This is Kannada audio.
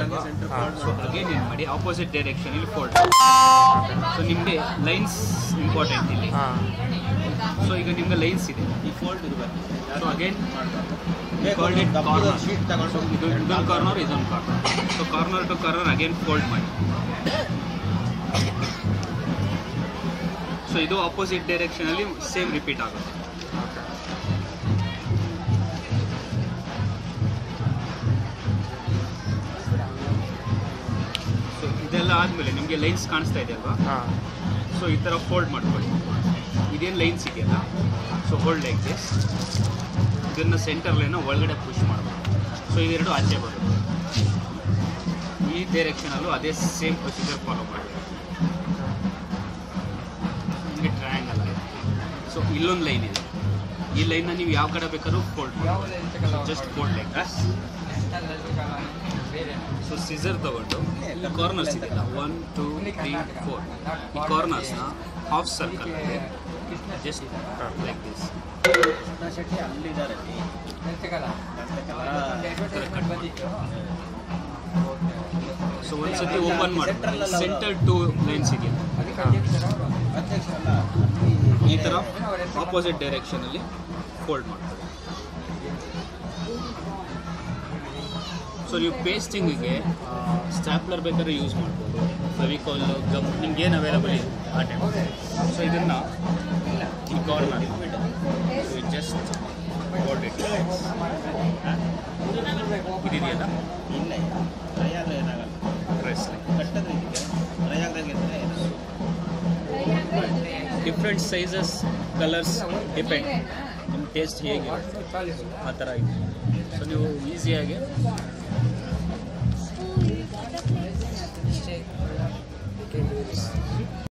ಅಲ್ವಾ ಹಾಂ. ಸೊ ಅಗೇನ್ ಏನು ಮಾಡಿ ಆಪೋಸಿಟ್ ಡೈರೆಕ್ಷನ್ ಇಲ್ಲಿ ಫೋಲ್ಡ್ ಸೊ ನಿಮಗೆ ಲೈನ್ಸ್ ಇಂಪಾರ್ಟೆಂಟ್ ಇಲ್ಲಿ ಹಾಂ ಸೊ ಈಗ ನಿಮ್ಗೆ ಲೈನ್ಸ್ ಇದೆ ಈ ಫೋಲ್ಡ್ ಇರಬೇಕು ಸೊ ಅಗೇನ್ ಬೇಕು Called it ದಪ್ಪದ corner. ಶೀಟ್ ತಗೊಂಡು ಇದು ಇದೊಂದು ಕಾರ್ನರ್ ಇದೊಂದು corner so corner to corner again fold ಮಾಡಿ ಸೊ ಇದು ಆಪೋಸಿಟ್ ಡೈರೆಕ್ಷನಲ್ಲಿ ಸೇಮ್ ರಿಪೀಟ್ ಆಗುತ್ತೆ ಓಕೆ ಸೊ ಇದೆಲ್ಲ ಆದಮೇಲೆ ನಿಮಗೆ ಲೈನ್ಸ್ ಕಾಣಿಸ್ತಾ ಇದೆ ಅಲ್ವಾ ಹಾಂ ಸೊ ಈ ಥರ ಫೋಲ್ಡ್ ಮಾಡ್ಕೊಳ್ಳಿ ಇದೇನು ಲೈನ್ಸ್ ಇದೆಯಲ್ಲ ಸೊ ಹೋಲ್ಡ್ ಲೈಕ್ ದಿಸ್ ಇದನ್ನು ಸೆಂಟರ್ ಲೈನ ಒಳಗಡೆ ಪುಷ್ ಮಾಡಬೇಕು ಸೊ ಇದೆರಡು ಆಚೆ ಬರುತ್ತೆ ಈ ಡೈರೆಕ್ಷನಲ್ಲೂ ಅದೇ ಸೇಮ್ ಪ್ರೊಸೀಜರ್ ಫಾಲೋ ಮಾಡಿ ನಿಮಗೆ ಟ್ರಯಾಂಗಲ್ ಆಗಿದೆ ಸೊ ಇಲ್ಲೊಂದು ಲೈನ್ ಇದೆ ಈ ಲೈನ್ನ ನೀವು ಯಾವ ಕಡೆ ಬೇಕಾದ್ರೂ ಫೋಲ್ಡ್ ಮಾಡಿ just fold like so scissor ತಗೊಂಡು ಈ ಕಾರ್ನರ್ಸ್ ಇದೆಯಲ್ಲ ಒನ್ ಟೂ ತ್ರೀ ಫೋರ್ ಈ ಕಾರ್ನರ್ಸ್ನ half circle just like this Krishna Shetty ಅಲ್ಲಿದ್ದಾರೆ ಸೊ ಒಂದ್ಸತಿ ಓಪನ್ ಮಾಡಿ ಸೆಂಟರ್ ಟು ಲೈನ್ಸ್ ಇದೆಯಲ್ಲ ಅಧ್ಯಕ್ಷರಲ್ಲ ಈ ಥರ ಆಪೋಸಿಟ್ ಡೈರೆಕ್ಷನಲ್ಲಿ ಫೋಲ್ಡ್ ಮಾಡ್ತಾರೆ ಸೊ ನೀವು ಪೇಸ್ಟಿಂಗಿಗೆ ಸ್ಟ್ಯಾಪ್ಲರ್ ಬೇಕಾದ್ರೆ ಯೂಸ್ ಮಾಡ್ಬೋದು ಫೆವಿಕಾಲ್ ಗಮ್ ನಿಮ್ಗೆ ಏನು ಅವೈಲಬಲ್ ಇದೆ ಆ ಟೈಮ್ ಸೊ ಇದನ್ನು ಈ ಕಾರ್ನರ್ ಜಸ್ಟ್ ಹೋಲ್ಡ್ ಇಟ್ ಇದಿದೆಯಲ್ಲ ಇಲ್ಲ ಟ್ರೈ ಆದರೆ ಏನಾಗಲ್ಲ ಡ್ರೆಸ್ ಕಟ್ಟದ್ರೆ ಇದಕ್ಕೆ ಟ್ರೈ ಆಗ್ದಂಗೆ ಇದ್ರೆ ಡಿಫ್ರೆಂಟ್ ಸೈಜಸ್ ಕಲರ್ಸ್ ಡಿಪೆಂಡ್ ನಿಮ್ಮ ಟೇಸ್ಟ್ ಹೇಗೆ ಆ ಥರ ಇದೆ ಸೊ ನೀವು ಈಸಿಯಾಗಿ